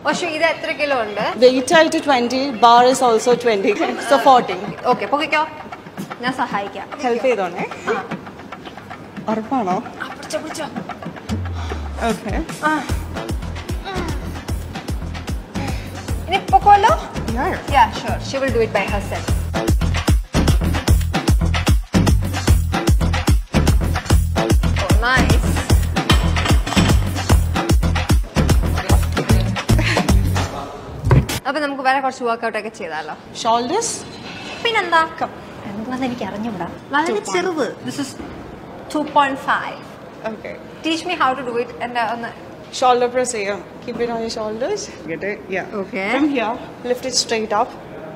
പക്ഷെ ഇത് എത്ര കിലോ ഉണ്ട് വെയിറ്റ് ആയിട്ട് twenty bar is also twenty so forty okay പൊക്കിക്കോ ഞാൻ സഹായിക്കാം ഹെൽപ്പ് ചെയ്തോണേ ആ. ഉറപ്പാണോ ആ, പിടിച്ചോ പിടിച്ചോ ഓക്കെ ആ. ഇനി പൊക്കോല്ലോ Yeah, sure. She will do it by herself. Oh, nice. അപ്പൊ നമുക്ക് വേറെ കുറച്ച് വർക്കൗട്ട് ഒക്കെ ചെയ്താലോ ഷോൾഡേഴ്സ് പിന്നെന്താ എന്താന്ന് എനിക്ക് അറിഞ്ഞുകൂടാ വളരെ ചെറുത് this is two point five okay teach me how to do it എന്റെ ഒന്ന് Shoulder press here. Keep it on your shoulders. Get it? Yeah. Okay. From here, lift it straight up.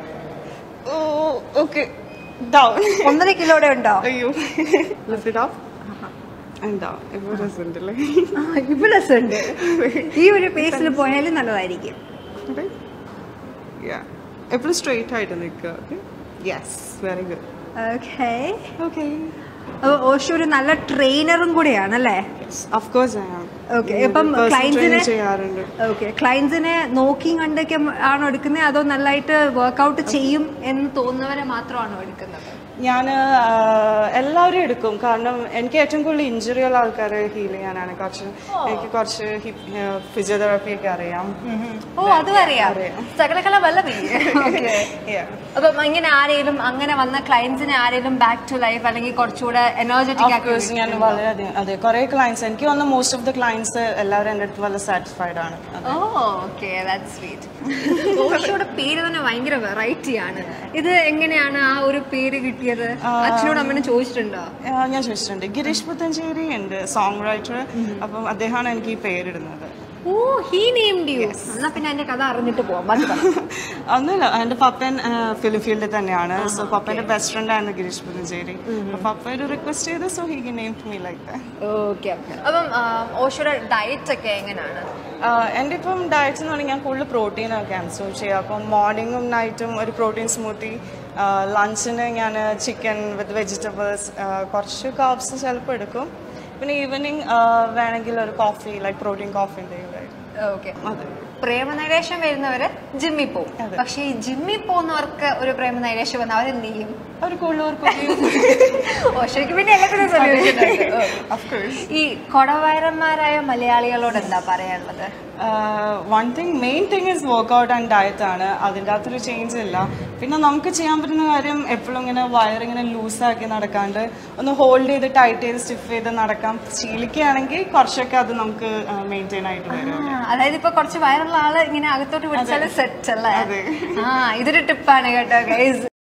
Oh, okay. Down. ഒന്നര കിലോയുടെ ഉണ്ടോ you lift it up and down. If it isn't like വിപുലസ് ഉണ്ട് ഈ ഒരു പേസിൽ പോയാലും നല്ലതായിരിക്കും right? Yeah. എപ്പോഴും straight ആയിട്ട് നിൽക്കുക okay yes very good okay okay അപ്പൊ ഓഷോ ഒരു നല്ല ട്രെയിനറും കൂടെയാണ് അല്ലേ yes of course I am Okay. ഇപ്പം clients-നെ- ചെയ്യാറുണ്ട് ഓക്കെ ക്ലയൻസിനെ നോക്കി കണ്ടൊക്കെ ആണോ എടുക്കുന്നത് അതോ നല്ലതായിട്ട് വർക്കൗട്ട് ചെയ്യും എന്ന് തോന്നുന്നവരെ മാത്രമാണോ എടുക്കുന്നത് ഞാൻ എല്ലാവരും എടുക്കും കാരണം എനിക്ക് ഏറ്റവും കൂടുതൽ ഇഞ്ചുറി ഉള്ള ആൾക്കാരെ ഹീൽ ചെയ്യാനാണ് കുറച്ച് എനിക്ക് കുറച്ച് ഫിസിയോതെറാപ്പി ഒക്കെ അറിയാം ഓ അതും അറിയാം അറിയാം. സകലകല വല്ലഭി ഓക്കെ Yeah. അപ്പം ഇങ്ങനെ ആരെങ്കിലും അങ്ങനെ വന്ന ക്ലയൻസിനെ ആരെങ്കിലും ബാക്ക് ടു ലൈഫ് അല്ലെങ്കിൽ കുറച്ചുകൂടെ എനർജറ്റിക് Of course, ഞാൻ വളരെയധികം അതെ കുറെ ക്ലയൻസ് എനിക്ക് വന്ന മോസ്റ്റ് ഓഫ് ദ ക്ലയൻസ് എല്ലാവരും എൻ്റെ അടുത്ത് വളരെ സാറ്റിസ്ഫൈഡ് ആണ് ഓ ഓക്കെ ദാറ്റ് സ്വീറ്റ് ഓഷോയുടെ പേര് തന്നെ ഭയങ്കര വെറൈറ്റി ആണ് ഇത് എങ്ങനെയാണ് ആ ഒരു പേര് കിട്ടിയത് അച്ഛനോട് അമ്മനെ ചോദിച്ചിട്ടുണ്ടോ ആ, ഞാൻ ചോദിച്ചിട്ടുണ്ട് ഗിരീഷ് പുത്തഞ്ചേരി ഉണ്ട് സോങ് റൈറ്റർ അപ്പം അദ്ദേഹമാണ് എനിക്ക് ഈ പേരിടുന്നത് ഓ ഹീ നെയിംഡ് യു എന്നാ പിന്നെ അതിന്റെ കഥ അറിഞ്ഞിട്ട് പോവാം ബാക്കി പറ. ഒന്നുമില്ല എൻ്റെ പപ്പൻ ഫിലിം ഫീൽഡിൽ തന്നെയാണ് സോ പപ്പൻ്റെ ബെസ്റ്റ് ഫ്രണ്ട് ആയിരുന്നു ഗിരീഷ് പുത്തഞ്ചേരി അപ്പൊ പപ്പ ഒരു റിക്വസ്റ്റ് ചെയ്ത് so he name me like that okay അപ്പം ആ, ഓഷോയുടെ ഡയറ്റ് ഒക്കെ എങ്ങനെയാണ് എൻ്റെ ഇപ്പം ഡയറ്റ് എന്ന് പറഞ്ഞാൽ ഞാൻ കൂടുതൽ പ്രോട്ടീനൊക്കെ കൺസ്യൂം ചെയ്യുക അപ്പം മോർണിംഗും നൈറ്റും ഒരു പ്രോട്ടീൻ സ്മൂത്തി ലഞ്ചിന് ഞാൻ ചിക്കൻ വിത്ത് വെജിറ്റബിൾസ് കുറച്ച് കാർബ്സ് ചിലപ്പോൾ എടുക്കും പിന്നെ ഈവനിങ് വേണമെങ്കിൽ ഒരു കോഫി ലൈക്ക് പ്രോട്ടീൻ കോഫി എന്തെങ്കിലും ഓക്കെ അതെ പ്രേമനൈരേഷം വരുന്നവര് ജിമ്മിൽ പോകും അതെ. പക്ഷെ ഈ ജിമ്മിൽ പോകുന്നവർക്ക് ഒരു പ്രേമനൈരേഷം വന്ന അവരെന്ത് ചെയ്യും അവർ കൂടുതൽ കുക്കിംഗ് ഓഷോയ്ക്ക് പിന്നെ എല്ലാത്തിനും സൊല്യൂഷൻ ഓഫ് കോഴ്സ് ഈ കൊടവയറന്മാരായ മലയാളികളോട് എന്താ പറയാനുള്ളത് one thing main thing is workout and diet ആണ് അതിൻ്റെ അകത്തൊരു ചേഞ്ച് ഇല്ല പിന്നെ നമുക്ക് ചെയ്യാൻ പറ്റുന്ന കാര്യം എപ്പോഴും ഇങ്ങനെ വയറിങ്ങനെ ലൂസാക്കി നടക്കാണ്ട് ഒന്ന് ഹോൾഡ് ചെയ്ത് ടൈറ്റ് ചെയ്ത് സ്റ്റിഫ് ചെയ്ത് നടക്കാം ശീലിക്കുകയാണെങ്കിൽ കുറച്ചൊക്കെ അത് നമുക്ക് മെയിൻറ്റെയിൻ ആയിട്ട് വരും ആ, അതായത് ഇപ്പൊ കുറച്ച് വയറുള്ള ആള് ഇങ്ങനെ അകത്തോട്ട് പിടിച്ചാല് സെറ്റ് അല്ലേ അതെ. ആ ഇതൊരു ടിപ്പാണ് കേട്ടോ ഗൈസ്